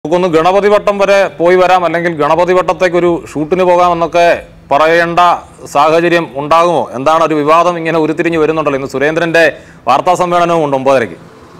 നമുക്കൊന്ന് ഗണപതി വട്ടം വരെ പോയി വരാം അല്ലെങ്കിൽ ഗണപതി വട്ടത്തേക്ക് ഒരു ഷൂട്ടിന് പോകാമെന്നൊക്കെ പറയേണ്ട സാഹചര്യം ഉണ്ടാകുമോ എന്താണ് ഒരു വിവാദം ഇങ്ങനെ ഉരുത്തിരിഞ്ഞ് വരുന്നുണ്ടല്ലോ ഇന്ന് സുരേന്ദ്രന്റെ വാർത്താ സമ്മേളനവും ഉണ്ട് ഒമ്പതരയ്ക്ക്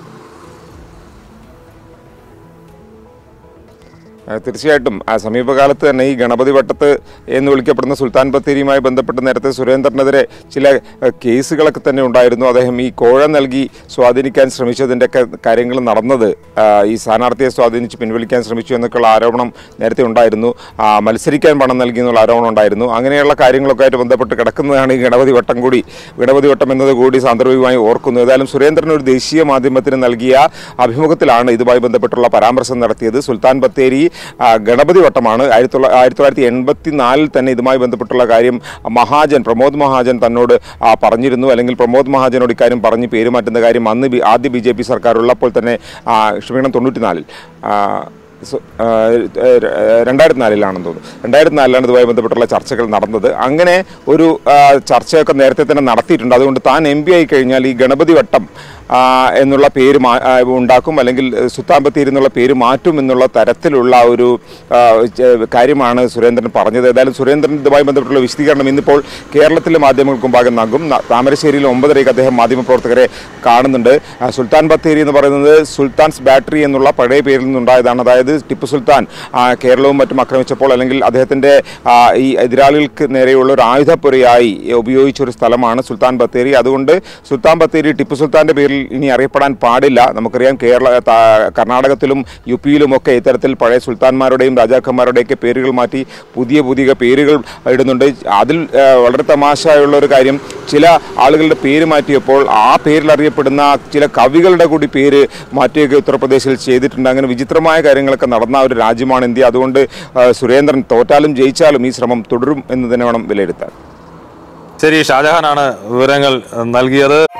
ആ, തീർച്ചയായിട്ടും ആ സമീപകാലത്ത് തന്നെ ഈ ഗണപതി വട്ടത്ത് എന്ന് വിളിക്കപ്പെടുന്ന സുൽത്താൻ ബത്തേരിയുമായി ബന്ധപ്പെട്ട് നേരത്തെ സുരേന്ദ്രനെതിരെ ചില ആ, കേസുകളൊക്കെ തന്നെ ഉണ്ടായിരുന്നു അദ്ദേഹം ഈ കോഴ നൽകി സ്വാധീനിക്കാൻ ശ്രമിച്ചതിൻ്റെ ഒക്കെ കാര്യങ്ങൾ നടന്നത് ആ, ഈ സ്ഥാനാർത്ഥിയെ സ്വാധീനിച്ച് പിൻവലിക്കാൻ ശ്രമിച്ചു എന്നൊക്കെയുള്ള ആരോപണം നേരത്തെ ഉണ്ടായിരുന്നു ആ, മത്സരിക്കാൻ പണം നൽകി എന്നുള്ള ആരോപണം ഉണ്ടായിരുന്നു അങ്ങനെയുള്ള കാര്യങ്ങളൊക്കെ ആയിട്ട് ബന്ധപ്പെട്ട് കിടക്കുന്നതാണ് ഈ ഗണപതി വട്ടം കൂടി ഗണപതി വട്ടം എന്നത് കൂടി സാന്ദർഭികമായി ഓർക്കുന്നു ഏതായാലും സുരേന്ദ്രൻ ഒരു ദേശീയ മാധ്യമത്തിന് നൽകിയ അഭിമുഖത്തിലാണ് ഇതുമായി ബന്ധപ്പെട്ടുള്ള പരാമർശം നടത്തിയത് സുൽത്താൻ ബത്തേരി ആ, ഗണപതി വട്ടമാണ് ആയിരത്തി തൊള്ള ആയിരത്തി തൊള്ളായിരത്തി എൺപത്തി നാലിൽ തന്നെ ഇതുമായി ബന്ധപ്പെട്ടുള്ള കാര്യം മഹാജൻ പ്രമോദ് മഹാജൻ തന്നോട് ആ, പറഞ്ഞിരുന്നു അല്ലെങ്കിൽ പ്രമോദ് മഹാജനോട് ഇക്കാര്യം പറഞ്ഞ് പേരുമാറ്റുന്ന കാര്യം അന്ന് ബി- ആദ്യ ബി ജെ പി സർക്കാർ ഉള്ളപ്പോൾ തന്നെ ആ, ക്ഷമിക്കണം തൊണ്ണൂറ്റിനാലിൽ ആ, സു- ആ, ര- രണ്ടായിരത്തി നാലിലാണെന്ന് തോന്നുന്നു രണ്ടായിരത്തി നാലിലാണ് ഇതുമായി ബന്ധപ്പെട്ടുള്ള ചർച്ചകൾ നടന്നത് അങ്ങനെ ഒരു ആ, ചർച്ചയൊക്കെ നേരത്തെ തന്നെ നടത്തിയിട്ടുണ്ട് അതുകൊണ്ട് താൻ എം പി ആയി കഴിഞ്ഞാൽ ഈ ഗണപതി വട്ടം ആ, എന്നുള്ള പേര് മാ- ആ, ഉണ്ടാക്കും അല്ലെങ്കിൽ സുൽത്താൻ ബത്തേരി എന്നുള്ള പേര് മാറ്റും എന്നുള്ള തരത്തിലുള്ള ഒരു ആ, ചെ- കാര്യമാണ് സുരേന്ദ്രൻ പറഞ്ഞത് ഏതായാലും സുരേന്ദ്രൻ ഇതുമായി ബന്ധപ്പെട്ടുള്ള വിശദീകരണം ഇന്നിപ്പോൾ കേരളത്തിലെ മാധ്യമങ്ങൾക്ക് മുമ്പാകെ നൽകും ന- താമരശ്ശേരിയിൽ ഒമ്പതരയ്ക്ക് അദ്ദേഹം മാധ്യമപ്രവർത്തകരെ കാണുന്നുണ്ട് ആ, സുൽത്താൻ ബത്തേരി എന്ന് പറയുന്നത് സുൽത്താൻസ് ബാറ്ററി എന്നുള്ള പഴയ പേരിൽ നിന്നുണ്ടായതാണ് അതായത് ടിപ്പു സുൽത്താൻ ആ, കേരളവും മറ്റും ആക്രമിച്ചപ്പോൾ അല്ലെങ്കിൽ അദ്ദേഹത്തിൻ്റെ ആ, ഈ എതിരാളികൾക്ക് നേരെയുള്ള ഒരു ആയുധപ്പുരയായി ഉപയോഗിച്ച ഒരു സ്ഥലമാണ് സുൽത്താൻ ബത്തേരി അതുകൊണ്ട് സുൽത്താൻ ബത്തേരി ടിപ്പു സുൽത്താൻ്റെ പേരിൽ ഇനി അറിയപ്പെടാൻ പാടില്ല നമുക്കറിയാം കേരള ത- കർണാടകത്തിലും യു പിയിലും ഒക്കെ ഇത്തരത്തിൽ പഴയ സുൽത്താൻമാരുടെയും രാജാക്കന്മാരുടെയൊക്കെ പേരുകൾ മാറ്റി പുതിയ പുതിയ പേരുകൾ ഇടുന്നുണ്ട് അതിൽ ആ, വളരെ തമാശയുള്ള ഒരു കാര്യം ചില ആളുകളുടെ പേര് മാറ്റിയപ്പോൾ ആ പേരിൽ അറിയപ്പെടുന്ന ചില കവികളുടെ കൂടി പേര് മാറ്റുകയൊക്കെ ഉത്തർപ്രദേശിൽ ചെയ്തിട്ടുണ്ട് അങ്ങനെ വിചിത്രമായ കാര്യങ്ങളൊക്കെ നടന്ന ഒരു രാജ്യമാണ് ഇന്ത്യ അതുകൊണ്ട് ആ, സുരേന്ദ്രൻ തോറ്റാലും ജയിച്ചാലും ഈ ശ്രമം തുടരും എന്ന് തന്നെ വേണം വിലയിരുത്താൻ ശരി ഷാജഹാനാണ് വിവരങ്ങൾ നൽകിയത്